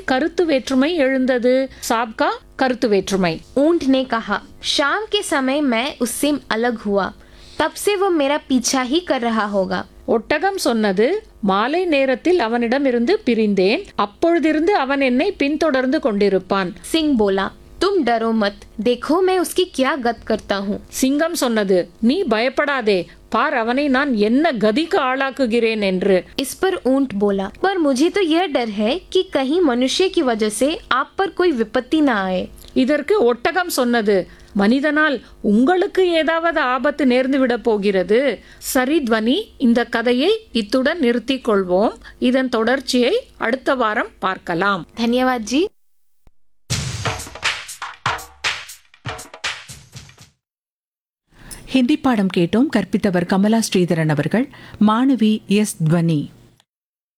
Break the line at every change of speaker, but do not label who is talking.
கருத்து வேற்றுமை எழுந்தது சாப்கா கருத்து வேற்றுமை
ऊंट ने कहा शाम के समय मैं उससे अलग हुआ तब से वो मेरा पीछा ही कर रहा होगा
ஒட்டகம் சொன்னது மாலை நேரத்தில் அவனிடமிருந்து பிரிந்தேன் அப்பொழுதிருந்து அவன் என்னை பின்தொடர்ந்து கொண்டிருப்பான்
सिंह बोला तुम डरो मत देखो मैं उसकी क्या गत करता हूँ
சிங்கம் சொன்னது நீ பயப்படாதே பார் அவனை நான் என்ன கதிக்கு ஆளாக்குகிறேன் என்று
इस पर ऊंट बोला पर मुझे तो यह डर है कि कहीं मनुष्य की वजह से आप पर कोई विपत्ति ना आए
இதற்கு ஒட்டகம் சொன்னது மனிதனால் உங்களுக்கு ஏதாவது ஆபத்து நேர்ந்து விட போகிறது சரி துவனி இந்த கதையை இத்துடன் நிறுத்திக் கொள்வோம் இதன் தொடர்ச்சியை அடுத்த வாரம் பார்க்கலாம்
धन्यवाद जी
ஹிந்தி பாடம் கேட்டோம் கற்பித்தவர் கமலா ஸ்ரீதரன் அவர்கள் மாணவி எஸ் துவனி